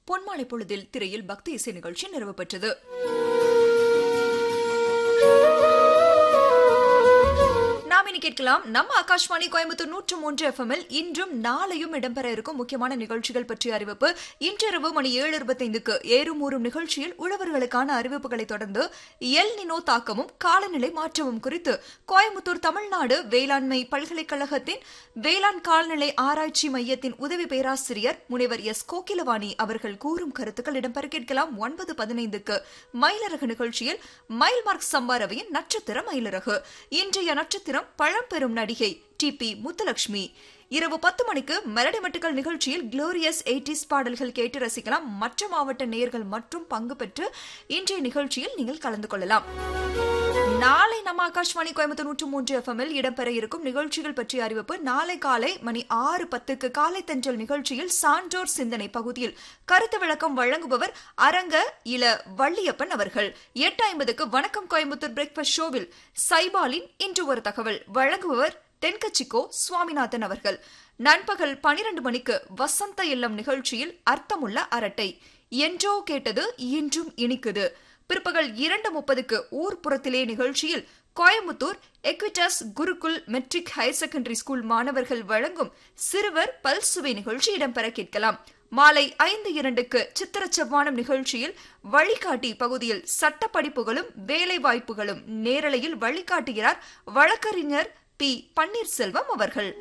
பொன்மாலை பொழுதில் திரையில் பக்தி இசை நிகழ்ச்சி நிறைவு பெற்றது நாம் இனி கேட்கலாம் நம்ம ஆகாஷ்வாணி கோயம்புத்தூர் நூற்று மூன்று எஃப்எம்எல் இன்றும் நாளையும் இடம்பெற இருக்கும் முக்கியமான நிகழ்ச்சிகள் பற்றிய அறிவிப்பு இன்றிரவு மணி ஏழு இருபத்தைந்துக்கு ஏறும் ஊறும் நிகழ்ச்சியில் உழவர்களுக்கான அறிவிப்புகளை தொடர்ந்து எல் நினோ தாக்கமும் காலநிலை மாற்றமும் குறித்து கோயம்புத்தூர் தமிழ்நாடு வேளாண்மை பல்கலைக்கழகத்தின் வேளாண் கால்நிலை ஆராய்ச்சி மையத்தின் உதவி பேராசிரியர் முனைவர் எஸ் கோகிலவாணி அவர்கள் கூறும் கருத்துக்கள் இடம்பெற கேட்கலாம் ஒன்பது பதினைந்துக்கு மயிலரகு நிகழ்ச்சியில் மயில் மார்க் சம்பாரவையின் நட்சத்திர மயிலரகு இன்றைய நட்சத்திரம் பழம்பெரும் நடிகை டி பி முத்துலட்சுமி இரவு பத்து மணிக்கு மெலடி மட்டுக்கள் நிகழ்ச்சியில் குளோரியஸ் எயிட்டிஸ் பாடல்கள் கேட்டு ரசிக்கலாம் மற்ற மாவட்ட நேயர்கள் மற்றும் பங்கு பெற்று இன்றைய நிகழ்ச்சியில் நீங்கள் கலந்து கொள்ளலாம் நாளை நம்ம ஆகாஷ்வாணி கோயம்புத்தூர் நூற்று மூன்று எஃப்எம்மில் இடம்பெற இருக்கும் நிகழ்ச்சிகள் பற்றிய அறிவிப்பு நாளை காலை மணி ஆறு பத்துக்கு காலை தென்றல் நிகழ்ச்சியில் சான்றோர் சிந்தனை பகுதியில் கருத்து விளக்கம் வழங்குபவர் அரங்க இள வள்ளியப்பன் அவர்கள் எட்டு ஐம்பதுக்கு வணக்கம் கோயம்புத்தூர் பிரேக்ஃபாஸ்ட் ஷோவில் சைபாலின் இன்று ஒரு தகவல் வழங்குபவர் தென்கட்சிக்கோ சுவாமிநாதன் அவர்கள் நண்பகல் பனிரெண்டு மணிக்கு வசந்த இல்லம் நிகழ்ச்சியில் அர்த்தமுள்ள அரட்டை என்றோ கேட்டது இன்றும் இனிக்குது பிற்பகல் இரண்டு முப்பதுக்கு ஊர்ப்புறத்திலே நிகழ்ச்சியில் Coimbatore Equitas Gurukul matric higher secondary school மாணவர்கள் வழங்கும் சிறுவர் பல்சுவை நிகழ்ச்சி இடம்பெற கேட்கலாம் மாலை ஐந்து இரண்டுக்கு சித்திர செவ்வானம் நிகழ்ச்சியில் வழிகாட்டி பகுதியில் சட்ட படிப்புகளும் வேலை வாய்ப்புகளும் நேரலையில் வழிகாட்டுகிறார் வழக்கறிஞர் பி பன்னீர்செல்வம் அவர்கள்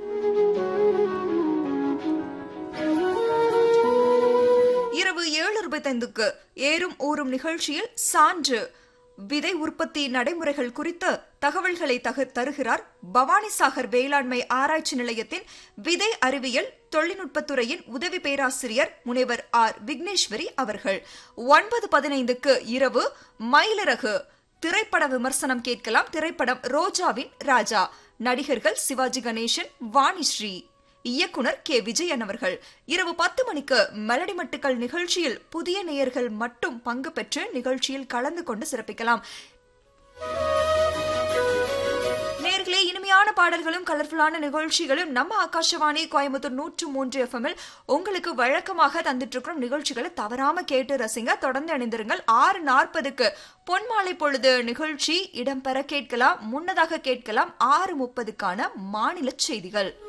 இரவு ஏழு இருபத்தைந்துக்கு ஏறும் ஊறும் நிகழ்ச்சியில் சான்று விதை உற்பத்தி நடைமுறைகள் குறித்து தகவல்களை தருகிறார் பவானிசாகர் வேளாண்மை ஆராய்ச்சி நிலையத்தின் விதை அறிவியல் தொழில்நுட்பத்துறையின் உதவி பேராசிரியர் முனைவர் ஆர் விக்னேஸ்வரி அவர்கள் ஒன்பது பதினைந்துக்கு இரவு மயிலிறகு திரைப்பட விமர்சனம் கேட்கலாம் திரைப்படம் ரோஜாவின் ராஜா நடிகர்கள் சிவாஜி கணேசன் வாணிஸ்ரீ இயக்குனர் கே விஜயன் அவர்கள் இரவு பத்து மணிக்கு மெலடி மட்டுக்கள் நிகழ்ச்சியில் புதிய நேயர்கள் மட்டும் பங்கு பெற்று நிகழ்ச்சியில் கலந்து கொண்டு சிறப்பிக்கலாம் நேர்களே இனிமையான பாடல்களும் கலர்ஃபுல்லான நிகழ்ச்சிகளும் நம்ம ஆகாஷவாணி கோயம்புத்தூர் நூற்று மூன்று எஃப்எம்எல் உங்களுக்கு வழக்கமாக தந்துட்டு இருக்கிறோம் நிகழ்ச்சிகளை தவறாம கேட்டு ரசிங்க தொடர்ந்து அணிந்திருங்கள் ஆறு நாற்பதுக்கு பொன்மாலை பொழுது நிகழ்ச்சி இடம்பெற கேட்கலாம் முன்னதாக கேட்கலாம் ஆறு முப்பதுக்கான மாநில செய்திகள்